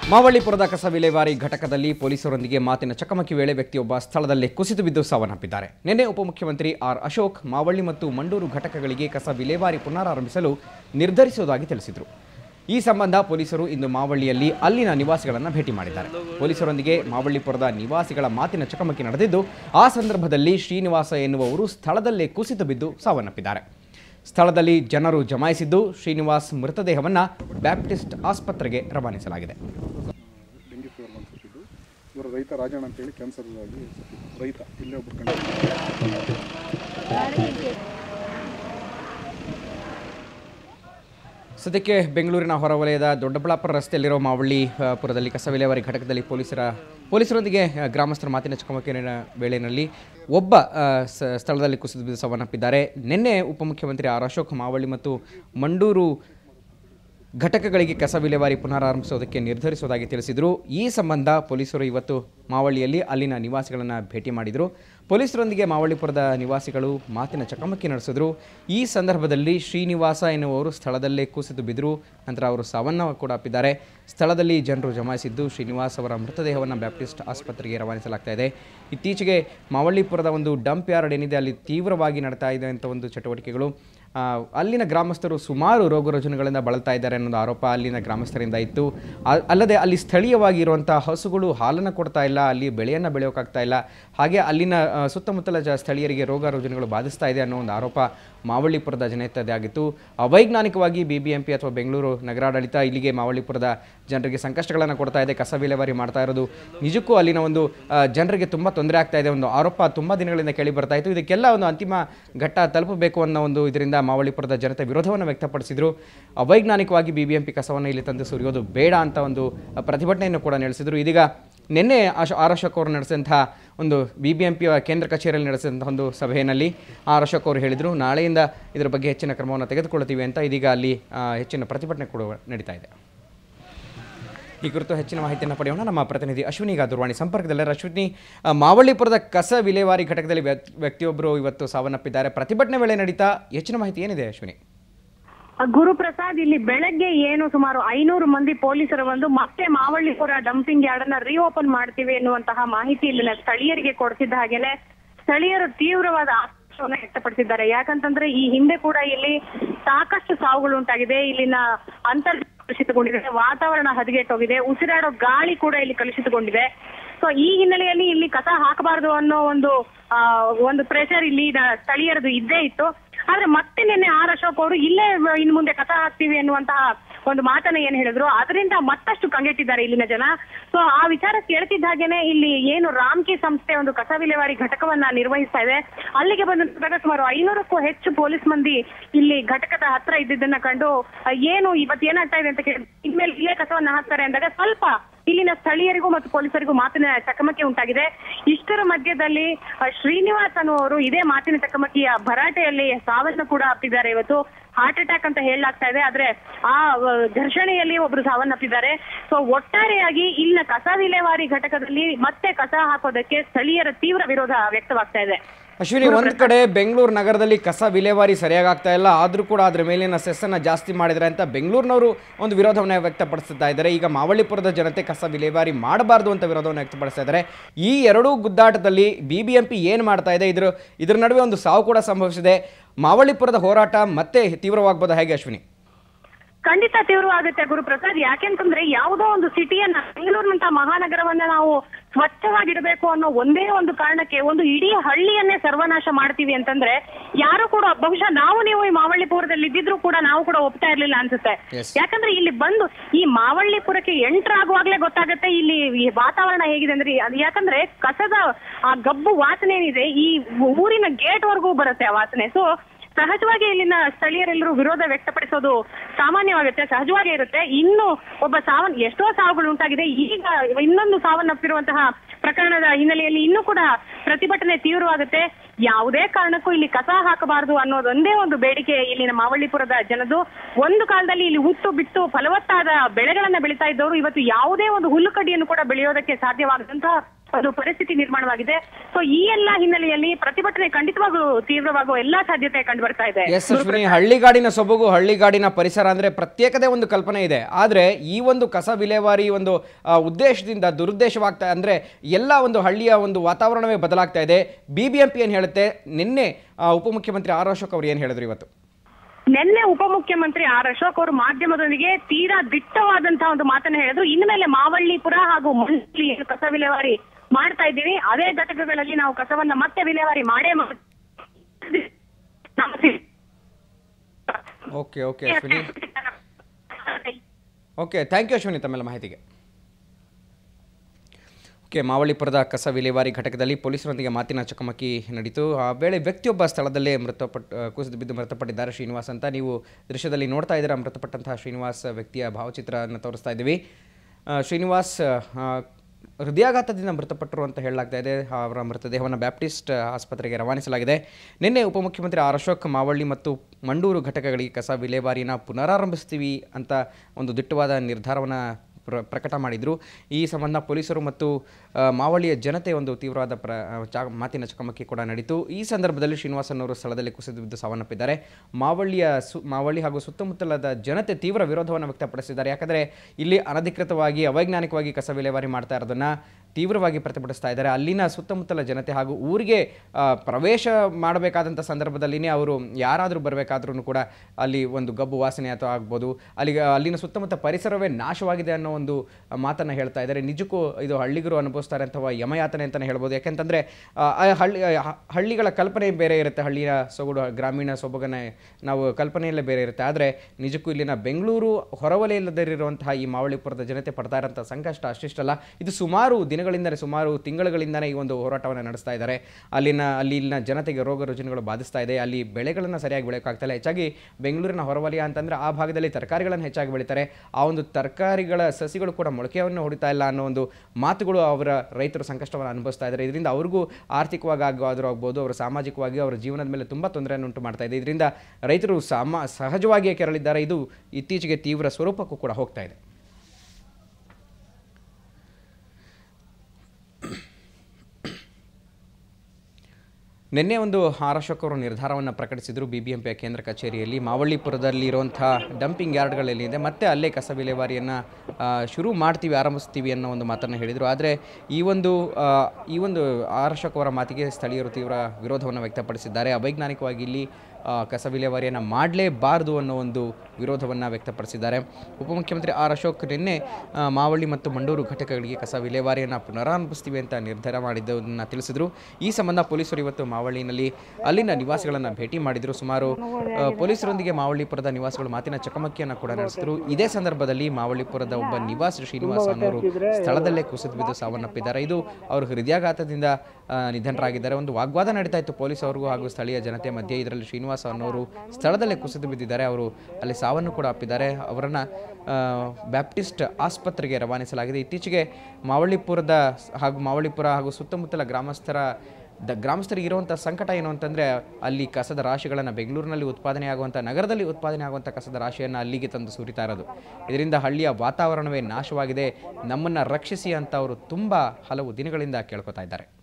ಮಾವಳ್ಳಿಪುರದ ಕಸ ವಿಲೇವಾರಿ ಘಟಕದಲ್ಲಿ ಪೊಲೀಸರೊಂದಿಗೆ ಮಾತಿನ ಚಕಮಕಿ ವೇಳೆ ವ್ಯಕ್ತಿಯೊಬ್ಬ ಸ್ಥಳದಲ್ಲೇ ಕುಸಿದು ಬಿದ್ದು ಸಾವನ್ನಪ್ಪಿದ್ದಾರೆ ನಿನ್ನೆ ಉಪಮುಖ್ಯಮಂತ್ರಿ ಆರ್ ಅಶೋಕ್ ಮಾವಳ್ಳಿ ಮತ್ತು ಮಂಡೂರು ಘಟಕಗಳಿಗೆ ಕಸ ವಿಲೇವಾರಿ ಪುನರಾರಂಭಿಸಲು ನಿರ್ಧರಿಸುವುದಾಗಿ ತಿಳಿಸಿದರು ಈ ಸಂಬಂಧ ಪೊಲೀಸರು ಇಂದು ಮಾವಳ್ಳಿಯಲ್ಲಿ ಅಲ್ಲಿನ ನಿವಾಸಿಗಳನ್ನು ಭೇಟಿ ಮಾಡಿದ್ದಾರೆ ಪೊಲೀಸರೊಂದಿಗೆ ಮಾವಳ್ಳಿಪುರದ ನಿವಾಸಿಗಳ ಮಾತಿನ ಚಕಮಕಿ ನಡೆದಿದ್ದು ಆ ಸಂದರ್ಭದಲ್ಲಿ ಶ್ರೀನಿವಾಸ ಎನ್ನುವವರು ಸ್ಥಳದಲ್ಲೇ ಕುಸಿದು ಬಿದ್ದು ಸಾವನ್ನಪ್ಪಿದ್ದಾರೆ ಸ್ಥಳದಲ್ಲಿ ಜನರು ಜಮಾಯಿಸಿದ್ದು ಶ್ರೀನಿವಾಸ್ ಮೃತದೇಹವನ್ನು ಬ್ಯಾಪ್ಟಿಸ್ಟ್ ಆಸ್ಪತ್ರೆಗೆ ರವಾನಿಸಲಾಗಿದೆ ಡೆಂಗಿ ಫೀವರ್ ಬಂದು ಸತ್ತಿದ್ದು ಇವರ ರೈತ ರಾಜಣ್ಣ ಅಂತೇಳಿ ಕ್ಯಾನ್ಸರ್ ಆಗಿ ಸತ್ತಿದ್ದು ರೈತ ಇಲ್ಲೇ ಒಬ್ಬರು ಕಂಡು ಸದ್ಯಕ್ಕೆ ಬೆಂಗಳೂರಿನ ಹೊರವಲಯದ ದೊಡ್ಡಬಳ್ಳಾಪುರ ರಸ್ತೆಯಲ್ಲಿರೋ ಮಾವಳ್ಳಿ ಆ, ಪುರದಲ್ಲಿ ಕಸ ವಿಲೇವಾರಿ ಘಟಕದಲ್ಲಿ ಪೊಲೀಸರ ಪೊಲೀಸರೊಂದಿಗೆ ಆ, ಗ್ರಾಮಸ್ಥರ ಮಾತಿನ ಚಕಮಕಿನ ವೇಳೆಯಲ್ಲಿ ಒಬ್ಬ ಆ, ಸ- ಸ್ಥಳದಲ್ಲಿ ಕುಸಿದು ಬಿದ್ದು ಸಾವನ್ನಪ್ಪಿದ್ದಾರೆ ನಿನ್ನೆ ಉಪಮುಖ್ಯಮಂತ್ರಿ ಆರ್ ಅಶೋಕ್ ಮಾವಳ್ಳಿ ಮತ್ತು ಮಂಡೂರು ಘಟಕಗಳಿಗೆ ಕಸ ವಿಲೇವಾರಿ ಪುನರಾರಂಭಿಸೋದಕ್ಕೆ ನಿರ್ಧರಿಸುವುದಾಗಿ ತಿಳಿಸಿದರು ಈ ಸಂಬಂಧ ಪೊಲೀಸರು ಇವತ್ತು ಮಾವಳ್ಳಿಯಲ್ಲಿ ಅಲ್ಲಿನ ನಿವಾಸಿಗಳನ್ನು ಭೇಟಿ ಮಾಡಿದರು ಪೊಲೀಸರೊಂದಿಗೆ ಮಾವಳ್ಳಿಪುರದ ನಿವಾಸಿಗಳು ಮಾತಿನ ಚಕಮಕಿ ನಡೆಸಿದ್ರು ಈ ಸಂದರ್ಭದಲ್ಲಿ ಶ್ರೀನಿವಾಸ ಎನ್ನುವವರು ಸ್ಥಳದಲ್ಲೇ ಕುಸಿದು ಬಿದ್ದರು ನಂತರ ಅವರು ಸಾವನ್ನ ಕೂಡ ಅಪ್ಪಿದ್ದಾರೆ ಸ್ಥಳದಲ್ಲಿ ಜನರು ಜಮಾಯಿಸಿದ್ದು ಶ್ರೀನಿವಾಸ್ ಅವರ ಮೃತದೇಹವನ್ನು ಬ್ಯಾಪ್ಟಿಸ್ಟ್ ಆಸ್ಪತ್ರೆಗೆ ರವಾನಿಸಲಾಗ್ತಾ ಇದೆ ಇತ್ತೀಚೆಗೆ ಮಾವಳ್ಳಿಪುರದ ಒಂದು ಡಂಪ್ ಯಾರ್ಡ್ ಏನಿದೆ ಅಲ್ಲಿ ತೀವ್ರವಾಗಿ ನಡ್ತಾ ಇದೆ ಅಂತ ಒಂದು ಚಟುವಟಿಕೆಗಳು ಆ, ಅಲ್ಲಿನ ಗ್ರಾಮಸ್ಥರು ಸುಮಾರು ರೋಗ ರುಜಿನಗಳಿಂದ ಬಳಲ್ತಾ ಇದ್ದಾರೆ ಅನ್ನೋದು ಆರೋಪ ಅಲ್ಲಿನ ಗ್ರಾಮಸ್ಥರಿಂದ ಇತ್ತು ಆ- ಅಲ್ಲದೆ ಅಲ್ಲಿ ಸ್ಥಳೀಯವಾಗಿ ಇರುವಂಥ ಹಸುಗಳು ಹಾಲನ್ನು ಕೊಡ್ತಾ ಇಲ್ಲ ಅಲ್ಲಿ ಬೆಳೆಯನ್ನು ಬೆಳೆಯೋಕ್ಕಾಗ್ತಾ ಇಲ್ಲ ಹಾಗೆ ಅಲ್ಲಿನ ಆ, ಸುತ್ತಮುತ್ತಲ ಜ ಸ್ಥಳೀಯರಿಗೆ ರೋಗ ರುಜಿನಗಳು ಬಾಧಿಸ್ತಾ ಇದೆ ಅನ್ನೋ ಒಂದು ಆರೋಪ ಮಾವಳ್ಳಿಪುರದ ಜನತೆಯದೇ ಆಗಿತ್ತು ಅವೈಜ್ಞಾನಿಕವಾಗಿ ಬಿ ಬಿ ಎಂ ಪಿ ಅಥವಾ ಬೆಂಗಳೂರು ನಗರಾಡಳಿತ ಇಲ್ಲಿಗೆ ಮಾವಳ್ಳಿಪುರದ ಜನರಿಗೆ ಸಂಕಷ್ಟಗಳನ್ನು ಕೊಡ್ತಾ ಇದೆ ಕಸ ವಿಲೇವಾರಿ ಮಾಡ್ತಾ ಇರೋದು ನಿಜಕ್ಕೂ ಅಲ್ಲಿನ ಒಂದು ಆ, ಜನರಿಗೆ ತುಂಬ ತೊಂದರೆ ಆಗ್ತಾ ಇದೆ ಒಂದು ಆರೋಪ ತುಂಬ ದಿನಗಳಿಂದ ಕೇಳಿ ಬರ್ತಾ ಇತ್ತು ಇದಕ್ಕೆಲ್ಲ ಒಂದು ಅಂತಿಮ ಘಟ್ಟ ತಲುಪಬೇಕು ಅನ್ನೋ ಒಂದು ಇದರಿಂದ ಮಾವಳ್ಳಿಪುರದ ಜನತೆ ವಿರೋಧವನ್ನು ವ್ಯಕ್ತಪಡಿಸಿದರು ಅವೈಜ್ಞಾನಿಕವಾಗಿ ಬಿ ಬಿ ಎಂ ಪಿ ಕಸವನ್ನು ಇಲ್ಲಿ ತಂದು ಸುರಿಯೋದು ಬೇಡ ಅಂತ ಒಂದು ಆ, ಪ್ರತಿಭಟನೆಯನ್ನು ಕೂಡ ನಡೆಸಿದರು ಇದೀಗ ನಿನ್ನೆ ಅಶ ಆರ್ ಅಶೋಕ್ ಅವರು ನಡೆಸಿದಂಥ ಒಂದು ಬಿ ಬಿ ಎಂ ಪಿಯ ಕೇಂದ್ರ ಕಚೇರಿಯಲ್ಲಿ ನಡೆಸಿದಂಥ ಒಂದು ಸಭೆಯಲ್ಲಿ ಆರ್ ಅಶೋಕ್ ಅವರು ಹೇಳಿದರು ನಾಳೆಯಿಂದ ಇದರ ಬಗ್ಗೆ ಹೆಚ್ಚಿನ ಕ್ರಮವನ್ನು ತೆಗೆದುಕೊಳ್ತೀವಿ ಅಂತ ಇದೀಗ ಅಲ್ಲಿ ಆ, ಹೆಚ್ಚಿನ ಪ್ರತಿಭಟನೆ ಕೂಡ ನಡೀತಾ ಇದೆ ಈ ಕುರಿತು ಹೆಚ್ಚಿನ ಮಾಹಿತಿಯನ್ನು ಪಡೆಯೋಣ ನಮ್ಮ ಪ್ರತಿನಿಧಿ ಅಶ್ವಿನಿ ಈಗ ದೂರವಾಣಿ ಸಂಪರ್ಕದಲ್ಲಿದ್ದಾರೆ ಅಶ್ವಿನಿ ಆ, ಮಾವಳ್ಳಿಪುರದ ಕಸ ವಿಲೇವಾರಿ ಘಟಕದಲ್ಲಿ ವ್ಯಕ್ತಿ- ವ್ಯಕ್ತಿಯೊಬ್ಬರು ಇವತ್ತು ಸಾವನ್ನಪ್ಪಿದ್ದಾರೆ ಪ್ರತಿಭಟನೆ ವೇಳೆ ನಡೀತಾ ಹೆಚ್ಚಿನ ಮಾಹಿತಿ ಏನಿದೆ ಅಶ್ವಿನಿ ಗುರುಪ್ರಸಾದ್ ಇಲ್ಲಿ ಬೆಳಗ್ಗೆ ಏನು ಸುಮಾರು ಐನೂರು ಮಂದಿ ಪೊಲೀಸರು ಬಂದು ಮತ್ತೆ ಮಾವಳ್ಳಿಪುರ ಡಂಪಿಂಗ್ ಯಾರ್ಡ್ ಅನ್ನ ರೀಓಪನ್ ಮಾಡ್ತೀವಿ ಎನ್ನುವಂತಹ ಮಾಹಿತಿ ಇಲ್ಲಿನ ಸ್ಥಳೀಯರಿಗೆ ಕೊಡ್ತಿದ್ದ ಹಾಗೇನೆ ಸ್ಥಳೀಯರು ತೀವ್ರವಾದ ಆಕ್ರೋಶವನ್ನ ವ್ಯಕ್ತಪಡಿಸಿದ್ದಾರೆ ಯಾಕಂತಂದ್ರೆ ಈ ಹಿಂದೆ ಕೂಡ ಇಲ್ಲಿ ಸಾಕಷ್ಟು ಸಾವುಗಳು ಉಂಟಾಗಿದೆ ಇಲ್ಲಿನ ಅಂತರ್ಜಲ ಕಲುಷಿತಗೊಂಡಿದೆ ವಾತಾವರಣ ಹದಗೆಟ್ಟೋಗಿದೆ ಉಸಿರಾಡೋ ಗಾಳಿ ಕೂಡ ಇಲ್ಲಿ ಕಲುಷಿತಗೊಂಡಿದೆ ಸೊ ಈ ಹಿನ್ನೆಲೆಯಲ್ಲಿ ಇಲ್ಲಿ ಕಸ ಹಾಕಬಾರದು ಅನ್ನೋ ಒಂದು ಆ, ಒಂದು ಪ್ರೆಷರ್ ಇಲ್ಲಿ ಸ್ಥಳೀಯರದು ಇದ್ದೇ ಇತ್ತು ಆದ್ರೆ ಮತ್ತೆ ನಿನ್ನೆ ಆರ್ ಅಶೋಕ್ ಅವರು ಇಲ್ಲೇ ಇನ್ ಮುಂದೆ ಕಸ ಹಾಕ್ತೀವಿ ಎನ್ನುವಂತಹ ಒಂದು ಮಾತನ್ನ ಏನ್ ಹೇಳಿದ್ರು ಅದರಿಂದ ಮತ್ತಷ್ಟು ಕಂಗೆಟ್ಟಿದ್ದಾರೆ ಇಲ್ಲಿನ ಜನ ಸೊ ಆ ವಿಚಾರ ಕೇಳ್ತಿದ್ದ ಹಾಗೇನೆ ಇಲ್ಲಿ ಏನು ರಾಮ್ಕಿ ಸಂಸ್ಥೆ ಒಂದು ಕಸ ವಿಲೇವಾರಿ ಘಟಕವನ್ನ ನಿರ್ವಹಿಸ್ತಾ ಇದೆ ಅಲ್ಲಿಗೆ ಬಂದ ಸುಮಾರು ಐನೂರಕ್ಕೂ ಹೆಚ್ಚು ಪೊಲೀಸ್ ಮಂದಿ ಇಲ್ಲಿ ಘಟಕದ ಹತ್ರ ಇದ್ದಿದ್ದನ್ನ ಕಂಡು ಆ, ಏನು ಇವತ್ತು ಏನಾಗ್ತಾ ಇದೆ ಅಂತ ಕೇಳಿ ಇನ್ಮೇಲೆ ಇಲ್ಲೇ ಕಸವನ್ನ ಹಾಕ್ತಾರೆ ಅಂದಾಗ ಸ್ವಲ್ಪ ಇಲ್ಲಿನ ಸ್ಥಳೀಯರಿಗೂ ಮತ್ತು ಪೊಲೀಸರಿಗೂ ಮಾತಿನ ಚಕಮಕಿ ಉಂಟಾಗಿದೆ ಇಷ್ಟರ ಮಧ್ಯದಲ್ಲಿ ಆ, ಶ್ರೀನಿವಾಸ್ ಅನ್ನುವರು ಇದೇ ಮಾತಿನ ಚಕಮಕಿಯ ಭರಾಟೆಯಲ್ಲಿ ಸಾವನ್ನು ಕೂಡ ಅಪ್ಪಿದ್ದಾರೆ ಇವತ್ತು ಹಾರ್ಟ್ ಅಟ್ಯಾಕ್ ಅಂತ ಹೇಳಲಾಗ್ತಾ ಇದೆ ಆದ್ರೆ ಆ ಆ, ಘರ್ಷಣೆಯಲ್ಲಿ ಒಬ್ರು ಸಾವನ್ನಪ್ಪಿದ್ದಾರೆ ಸೊ ಒಟ್ಟಾರೆಯಾಗಿ ಇಲ್ಲಿನ ಕಸ ವಿಲೇವಾರಿ ಘಟಕದಲ್ಲಿ ಮತ್ತೆ ಕಸ ಹಾಕೋದಕ್ಕೆ ಸ್ಥಳೀಯರ ತೀವ್ರ ವಿರೋಧ ವ್ಯಕ್ತವಾಗ್ತಾ ಇದೆ ಅಶ್ವಿನಿ ಒಂದು ಕಡೆ ಬೆಂಗಳೂರು ನಗರದಲ್ಲಿ ಕಸ ವಿಲೇವಾರಿ ಸರಿಯಾಗಿ ಆಗ್ತಾ ಇಲ್ಲ ಆದರೂ ಕೂಡ ಅದ್ರ ಮೇಲಿನ ಸೆಸ್ಸನ್ನು ಜಾಸ್ತಿ ಮಾಡಿದ್ರೆ ಅಂತ ಬೆಂಗಳೂರಿನವರು ಒಂದು ವಿರೋಧವನ್ನು ವ್ಯಕ್ತಪಡಿಸ್ತಾ ಇದ್ದಾರೆ ಈಗ ಮಾವಳ್ಳಿಪುರದ ಜನತೆ ಕಸ ವಿಲೇವಾರಿ ಮಾಡಬಾರ್ದು ಅಂತ ವಿರೋಧವನ್ನು ವ್ಯಕ್ತಪಡಿಸ್ತಾ ಇದ್ದಾರೆ ಈ ಎರಡೂ ಗುದ್ದಾಟದಲ್ಲಿ ಬಿ ಬಿ ಎಂ ಪಿ ಏನು ಮಾಡ್ತಾ ಇದೆ ಇದ್ರ ಇದ್ರ ನಡುವೆ ಒಂದು ಸಾವು ಕೂಡ ಸಂಭವಿಸಿದೆ ಮಾವಳ್ಳಿಪುರದ ಹೋರಾಟ ಮತ್ತೆ ತೀವ್ರವಾಗ್ಬೋದಾ ಹೇಗೆ ಅಶ್ವಿನಿ ಖಂಡಿತ ತೀವ್ರವಾಗುತ್ತೆ ಗುರುಪ್ರಸಾದ್ ಯಾಕೆಂತಂದ್ರೆ ಯಾವುದೋ ಒಂದು ಸಿಟಿಯನ್ನ ಬೆಂಗಳೂರಿನಂತ ಮಹಾನಗರವನ್ನ ನಾವು ಸ್ವಚ್ಛವಾಗಿಡಬೇಕು ಅನ್ನೋ ಒಂದೇ ಒಂದು ಕಾರಣಕ್ಕೆ ಒಂದು ಇಡೀ ಹಳ್ಳಿಯನ್ನೇ ಸರ್ವನಾಶ ಮಾಡ್ತೀವಿ ಅಂತಂದ್ರೆ ಯಾರು ಕೂಡ ಬಹುಶಃ ನಾವು ನೀವು ಈ ಮಾವಳ್ಳಿಪುರದಲ್ಲಿ ಇದ್ದಿದ್ರು ಕೂಡ ನಾವು ಕೂಡ ಒಪ್ತಾ ಇರ್ಲಿಲ್ಲ ಅನ್ಸುತ್ತೆ Yes. ಯಾಕಂದ್ರೆ ಇಲ್ಲಿ ಬಂದು ಈ ಮಾವಳ್ಳಿಪುರಕ್ಕೆ ಎಂಟರ್ ಆಗುವಾಗ್ಲೇ ಗೊತ್ತಾಗುತ್ತೆ ಇಲ್ಲಿ ಈ ವಾತಾವರಣ ಹೇಗಿದೆ ಅಂದ್ರೆ ಅದು ಯಾಕಂದ್ರೆ ಕಸದ ಆ ಗಬ್ಬು ವಾಸನೆ ಏನಿದೆ ಈ ಊರಿನ ಗೇಟ್ ವರ್ಗೂ ಬರುತ್ತೆ ಆ ವಾಸನೆ ಸೊ ಸಹಜವಾಗಿ ಇಲ್ಲಿನ ಸ್ಥಳೀಯರೆಲ್ಲರೂ ವಿರೋಧ ವ್ಯಕ್ತಪಡಿಸೋದು ಸಾಮಾನ್ಯವಾಗುತ್ತೆ ಸಹಜವಾಗಿ ಇರುತ್ತೆ ಇನ್ನು ಒಬ್ಬ ಸಾವನ್ ಎಷ್ಟೋ ಸಾವುಗಳು ಉಂಟಾಗಿದೆ ಈಗ ಇನ್ನೊಂದು ಸಾವನ್ನಪ್ಪಿರುವಂತಹ ಪ್ರಕರಣದ ಹಿನ್ನೆಲೆಯಲ್ಲಿ ಇನ್ನೂ ಕೂಡ ಪ್ರತಿಭಟನೆ ತೀವ್ರವಾಗುತ್ತೆ ಯಾವುದೇ ಕಾರಣಕ್ಕೂ ಇಲ್ಲಿ ಕಸ ಹಾಕಬಾರದು ಅನ್ನೋದೊಂದೇ ಒಂದು ಬೇಡಿಕೆ ಇಲ್ಲಿನ ಮಾವಳ್ಳಿಪುರದ ಜನದು ಒಂದು ಕಾಲದಲ್ಲಿ ಇಲ್ಲಿ ಹುಟ್ಟು ಬಿಟ್ಟು ಫಲವತ್ತಾದ ಬೆಳೆಗಳನ್ನ ಬೆಳೀತಾ ಇದ್ದವರು ಇವತ್ತು ಯಾವುದೇ ಒಂದು ಹುಲ್ಲು ಕಡ್ಡಿಯನ್ನು ಕೂಡ ಬೆಳೆಯೋದಕ್ಕೆ ಸಾಧ್ಯವಾಗದಂತಹ ಒಂದು ಪರಿಸ್ಥಿತಿ ನಿರ್ಮಾಣವಾಗಿದೆ ಸೊ ಈ ಎಲ್ಲಾ ಹಿನ್ನೆಲೆಯಲ್ಲಿ ಪ್ರತಿಭಟನೆ ಖಂಡಿತವಾಗೂ ತೀವ್ರವಾಗುವ ಎಲ್ಲಾ ಸಾಧ್ಯತೆ ಕಂಡು ಬರ್ತಾ ಇದೆ ಎಸ್ ಅಶ್ವಿನಿ ಹಳ್ಳಿಗಾಡಿನ ಸೊಬಗು ಹಳ್ಳಿಗಾಡಿನ ಪರಿಸರ ಅಂದ್ರೆ ಪ್ರತ್ಯೇಕದೇ ಒಂದು ಕಲ್ಪನೆ ಇದೆ ಆದ್ರೆ ಈ ಒಂದು ಕಸ ವಿಲೇವಾರಿ ಒಂದು ಆ, ಉದ್ದೇಶದಿಂದ ದುರುದ್ದೇಶವಾಗ್ತಾ ಅಂದ್ರೆ ಎಲ್ಲ ಒಂದು ಹಳ್ಳಿಯ ಒಂದು ವಾತಾವರಣವೇ ಬದಲಾಗ್ತಾ ಇದೆ ಬಿ ಬಿ ಎಂ ಪಿ ಏನು ಹೇಳುತ್ತೆ ನಿನ್ನೆ ಆ, ಉಪಮುಖ್ಯಮಂತ್ರಿ ಆರ್ ಅಶೋಕ್ ಅವರು ಏನು ಹೇಳಿದ್ರು ಇವತ್ತು ನಿನ್ನೆ ಉಪಮುಖ್ಯಮಂತ್ರಿ ಆರ್ ಅಶೋಕ್ ಅವರು ಮಾಧ್ಯಮದೊಂದಿಗೆ ತೀರಾ ದಿಟ್ಟವಾದಂತಹ ಒಂದು ಮಾತನ್ನ ಹೇಳಿದ್ರು ಇನ್ಮೇಲೆ ಮಾವಳ್ಳಿಪುರ ಹಾಗೂ ಮಂಡ್ಲಿ ಏನು ಕಸ ವಿಲೇವಾರಿ ಮಾಡ್ತಾ ಇದ್ದೀವಿ ಅದೇ ಘಟಕಗಳಲ್ಲಿ ನಾವು ಕಸವನ್ನ ಮತ್ತೆ ವಿಲೇವಾರಿ ಮಾಡೇ ಮಾಡ್ತೀವಿ. ನಮ್ಮ ಸಿ- okay okay Ashwini okay thank you Ashwini ತಮ್ಮೆಲ್ಲ ಮಾಹಿತಿಗೆ ಓಕೆ ಮಾವಳ್ಳಿಪುರದ ಕಸ ವಿಲೇವಾರಿ ಘಟಕದಲ್ಲಿ ಪೊಲೀಸರೊಂದಿಗೆ ಮಾತಿನ ಚಕಮಕಿ ನಡೀತು ಆ ವೇಳೆ ವ್ಯಕ್ತಿಯೊಬ್ಬ ಸ್ಥಳದಲ್ಲೇ ಮೃತಪಟ್ಟು ಆ, ಕುಸಿದು ಬಿದ್ದು ಮೃತಪಟ್ಟಿದ್ದಾರೆ ಶ್ರೀನಿವಾಸ್ ಅಂತ ನೀವು ದೃಶ್ಯದಲ್ಲಿ ನೋಡ್ತಾ ಇದ್ದೀರಾ ಮೃತಪಟ್ಟಂತಹ ಶ್ರೀನಿವಾಸ್ ವ್ಯಕ್ತಿಯ ಭಾವಚಿತ್ರವನ್ನು ತೋರಿಸ್ತಾ ಇದ್ದೀವಿ ಆ, ಶ್ರೀನಿವಾಸ್ ಆ, ಹೃದಯಾಘಾತದಿಂದ ಮೃತಪಟ್ಟರು ಅಂತ ಹೇಳಲಾಗ್ತಾ ಇದೆ ಅವರ ಮೃತದೇಹವನ್ನು ಬ್ಯಾಪ್ಟಿಸ್ಟ್ ಆಸ್ಪತ್ರೆಗೆ ರವಾನಿಸಲಾಗಿದೆ ನಿನ್ನೆ ಉಪಮುಖ್ಯಮಂತ್ರಿ ಆರ್ ಅಶೋಕ್ ಮಾವಳ್ಳಿ ಮತ್ತು ಮಂಡೂರು ಘಟಕಗಳಿಗೆ ಕಸ ವಿಲೇವಾರಿನ ಪುನರಾರಂಭಿಸ್ತೀವಿ ಅಂತ ಒಂದು ದಿಟ್ಟವಾದ ನಿರ್ಧಾರವನ್ನು ಪ್ರ ಪ್ರಕಟ ಮಾಡಿದರು ಈ ಸಂಬಂಧ ಪೊಲೀಸರು ಮತ್ತು ಆ, ಮಾವಳಿಯ ಜನತೆ ಒಂದು ತೀವ್ರವಾದ ಪ್ರ ಚಾ ಮಾತಿನ ಚಕಮಕಿ ಕೂಡ ನಡೀತು ಈ ಸಂದರ್ಭದಲ್ಲಿ ಶ್ರೀನಿವಾಸನ್ ಅವರು ಸ್ಥಳದಲ್ಲಿ ಕುಸಿದು ಬಿದ್ದು ಸಾವನ್ನಪ್ಪಿದ್ದಾರೆ ಮಾವಳ್ಳಿಯ ಸು ಮಾವಳ್ಳಿ ಹಾಗೂ ಸುತ್ತಮುತ್ತಲದ ಜನತೆ ತೀವ್ರ ವಿರೋಧವನ್ನು ವ್ಯಕ್ತಪಡಿಸಿದ್ದಾರೆ ಯಾಕಂದರೆ ಇಲ್ಲಿ ಅನಧಿಕೃತವಾಗಿ ಅವೈಜ್ಞಾನಿಕವಾಗಿ ಕಸ ವಿಲೇವಾರಿ ಮಾಡ್ತಾ ಇರೋದನ್ನು ತೀವ್ರವಾಗಿ ಪ್ರತಿಭಟಿಸ್ತಾ ಇದ್ದಾರೆ ಅಲ್ಲಿನ ಸುತ್ತಮುತ್ತಲ ಜನತೆ ಹಾಗೂ ಊರಿಗೆ ಆ, ಪ್ರವೇಶ ಮಾಡಬೇಕಾದಂಥ ಸಂದರ್ಭದಲ್ಲಿನೇ ಅವರು ಯಾರಾದರೂ ಬರಬೇಕಾದ್ರೂ ಕೂಡ ಅಲ್ಲಿ ಒಂದು ಗಬ್ಬು ವಾಸನೆ ಅಥವಾ ಆಗ್ಬೋದು ಅಲ್ಲಿಗೆ ಅಲ್ಲಿನ ಸುತ್ತಮುತ್ತ ಪರಿಸರವೇ ನಾಶವಾಗಿದೆ ಅನ್ನೋ ಒಂದು ಮಾತನ್ನು ಹೇಳ್ತಾ ಇದ್ದಾರೆ ನಿಜಕ್ಕೂ ಇದು ಹಳ್ಳಿಗರು ಅನುಭವಿಸ್ತಾರೆ ಅಥವಾ ಯಮಯಾತನೆ ಅಂತಲೇ ಹೇಳ್ಬೋದು ಯಾಕೆಂತಂದರೆ ಆ ಹಳ್ಳಿ ಆ ಹಳ್ಳಿಗಳ ಕಲ್ಪನೆ ಬೇರೆ ಇರುತ್ತೆ ಹಳ್ಳಿಯ ಸೊಗಡು ಗ್ರಾಮೀಣ ಸೊಬಗನೆ ನಾವು ಕಲ್ಪನೆಯಲ್ಲೇ ಬೇರೆ ಇರುತ್ತೆ ಆದರೆ ನಿಜಕ್ಕೂ ಇಲ್ಲಿನ ಬೆಂಗಳೂರು ಹೊರವಲಯದಲ್ಲಿರುವಂತಹ ಈ ಮಾವಳಿಪುರದ ಜನತೆ ಪಡ್ತಾ ಇರೋಂಥ ಸಂಕಷ್ಟ ಅಷ್ಟಿಷ್ಟಲ್ಲ ಇದು ಸುಮಾರು ದಿನಗಳಿಂದಲೇ ಸುಮಾರು ತಿಂಗಳುಗಳಿಂದಲೇ ಈ ಒಂದು ಹೋರಾಟವನ್ನು ನಡೆಸ್ತಾ ಇದ್ದಾರೆ ಅಲ್ಲಿನ ಅಲ್ಲಿನ ಜನತೆಗೆ ರೋಗ ರುಜಿನಗಳು ಬಾಧಿಸ್ತಾ ಇದೆ ಅಲ್ಲಿ ಬೆಳೆಗಳನ್ನು ಸರಿಯಾಗಿ ಬೆಳೆಯೋಕ್ಕಾಗ್ತಾ ಇಲ್ಲ ಹೆಚ್ಚಾಗಿ ಬೆಂಗಳೂರಿನ ಹೊರವಲಯ ಅಂತಂದರೆ ಆ ಭಾಗದಲ್ಲಿ ತರಕಾರಿಗಳನ್ನು ಹೆಚ್ಚಾಗಿ ಬೆಳೀತಾರೆ ಆ ಒಂದು ತರಕಾರಿಗಳ ಸಸಿಗಳು ಕೂಡ ಮೊಳಕೆಯನ್ನು ಹೊಡಿತಾ ಇಲ್ಲ ಅನ್ನೋ ಒಂದು ಮಾತುಗಳು ಅವರ ರೈತರು ಸಂಕಷ್ಟವನ್ನು ಅನುಭವಿಸ್ತಾ ಇದ್ದಾರೆ ಇದರಿಂದ ಅವ್ರಿಗೂ ಆರ್ಥಿಕವಾಗಿ ಆಗಾದರೂ ಆಗ್ಬೋದು ಅವರ ಸಾಮಾಜಿಕವಾಗಿ ಅವರ ಜೀವನದ ಮೇಲೆ ತುಂಬ ತೊಂದರೆಯನ್ನು ಉಂಟು ಮಾಡ್ತಾ ಇದೆ ಇದರಿಂದ ರೈತರು ಸಾಮಾ ಸಹಜವಾಗಿಯೇ ಕೆರಳಿದ್ದಾರೆ ಇದು ಇತ್ತೀಚೆಗೆ ತೀವ್ರ ಸ್ವರೂಪಕ್ಕೂ ಕೂಡ ಹೋಗ್ತಾ ಇದೆ ನಿನ್ನೆ ಒಂದು ಆರ್ ಅಶೋಕ್ ಅವರು ನಿರ್ಧಾರವನ್ನು ಪ್ರಕಟಿಸಿದರು ಬಿ ಬಿ ಎಂ ಪಿಯ ಕೇಂದ್ರ ಕಚೇರಿಯಲ್ಲಿ ಮಾವಳ್ಳಿಪುರದಲ್ಲಿರುವಂಥ ಡಂಪಿಂಗ್ ಯಾರ್ಡ್ಗಳಲ್ಲಿದೆ ಮತ್ತೆ ಅಲ್ಲೇ ಕಸ ವಿಲೇವಾರಿಯನ್ನು ಶುರು ಮಾಡ್ತೀವಿ ಆರಂಭಿಸ್ತೀವಿ ಅನ್ನೋ ಒಂದು ಮಾತನ್ನು ಹೇಳಿದರು ಆದರೆ ಈ ಒಂದು ಆ, ಈ ಒಂದು ಆರ್ ಅಶೋಕ್ ಅವರ ಮಾತಿಗೆ ಸ್ಥಳೀಯರು ತೀವ್ರ ವಿರೋಧವನ್ನು ವ್ಯಕ್ತಪಡಿಸಿದ್ದಾರೆ ಅವೈಜ್ಞಾನಿಕವಾಗಿ ಇಲ್ಲಿ ಆ, ಕಸ ವಿಲೇವಾರಿಯನ್ನು ಮಾಡಲೇಬಾರದು ಅನ್ನೋ ಒಂದು ವಿರೋಧವನ್ನು ವ್ಯಕ್ತಪಡಿಸಿದ್ದಾರೆ ಉಪಮುಖ್ಯಮಂತ್ರಿ ಆರ್ ಅಶೋಕ್ ನಿನ್ನೆ ಆ, ಮಾವಳ್ಳಿ ಮತ್ತು ಮಂಡೂರು ಘಟಕಗಳಿಗೆ ಕಸ ವಿಲೇವಾರಿಯನ್ನು ಪುನರಾರಂಭಿಸ್ತೀವಿ ಅಂತ ನಿರ್ಧಾರ ಮಾಡಿದ್ದನ್ನು ತಿಳಿಸಿದರು ಈ ಸಂಬಂಧ ಪೊಲೀಸರು ಇವತ್ತು ಮಾವಳ್ಳಿನಲ್ಲಿ ಅಲ್ಲಿನ ನಿವಾಸಿಗಳನ್ನು ಭೇಟಿ ಮಾಡಿದರು ಸುಮಾರು ಆ, ಪೊಲೀಸರೊಂದಿಗೆ ಮಾವಳ್ಳಿಪುರದ ನಿವಾಸಿಗಳು ಮಾತಿನ ಚಕಮಕಿಯನ್ನು ಕೂಡ ನಡೆಸಿದರು ಇದೇ ಸಂದರ್ಭದಲ್ಲಿ ಮಾವಳ್ಳಿಪುರದ ಒಬ್ಬ ನಿವಾಸಿ ಶ್ರೀನಿವಾಸ್ ಅನ್ನೋರು ಸ್ಥಳದಲ್ಲೇ ಕುಸಿದು ಬಿದ್ದು ಸಾವನ್ನಪ್ಪಿದ್ದಾರೆ ಇದು ಅವರು ಹೃದಯಾಘಾತದಿಂದ ಆ, ನಿಧನರಾಗಿದ್ದಾರೆ ಒಂದು ವಾಗ್ವಾದ ನಡೀತಾ ಇತ್ತು ಪೊಲೀಸ್ ಅವ್ರಿಗೂ ಹಾಗೂ ಸ್ಥಳೀಯ ಜನತೆ ಮಧ್ಯೆ ಇದರಲ್ಲಿ ಶ್ರೀನಿವಾಸ ಅನ್ನೋರು ಸ್ಥಳದಲ್ಲೇ ಕುಸಿದು ಬಿದ್ದಿದ್ದಾರೆ ಅವರು ಅಲ್ಲಿ ಸಾವನ್ನು ಕೂಡ ಅಪ್ಪಿದ್ದಾರೆ ಅವರನ್ನು ಬ್ಯಾಪ್ಟಿಸ್ಟ್ ಆಸ್ಪತ್ರೆಗೆ ರವಾನಿಸಲಾಗಿದೆ ಇತ್ತೀಚೆಗೆ ಮಾವಳ್ಳಿಪುರದ ಸ್- ಹಾಗೂ ಮಾವಳ್ಳಿಪುರ ಹಾಗೂ ಸುತ್ತಮುತ್ತಲ ಗ್ರಾಮಸ್ಥರ ದ ಗ್ರಾಮಸ್ಥರಿಗೆ ಇರುವಂಥ ಸಂಕಟ ಏನು ಅಂತಂದರೆ ಅಲ್ಲಿ ಕಸದ ರಾಶಿಗಳನ್ನು ಬೆಂಗಳೂರಿನಲ್ಲಿ ಉತ್ಪಾದನೆ ಆಗುವಂಥ ನಗರದಲ್ಲಿ ಉತ್ಪಾದನೆ ಆಗುವಂಥ ಕಸದ ರಾಶಿಯನ್ನು ಅಲ್ಲಿಗೆ ತಂದು ಸುರಿತಾ ಇರೋದು ಇದರಿಂದ ಹಳ್ಳಿಯ ವಾತಾವರಣವೇ ನಾಶವಾಗಿದೆ ನಮ್ಮನ್ನು ರಕ್ಷಿಸಿ ಅಂತ ಅವರು ತುಂಬ ಹಲವು ದಿನಗಳಿಂದ ಕೇಳ್ಕೊತಾ ಇದ್ದಾರೆ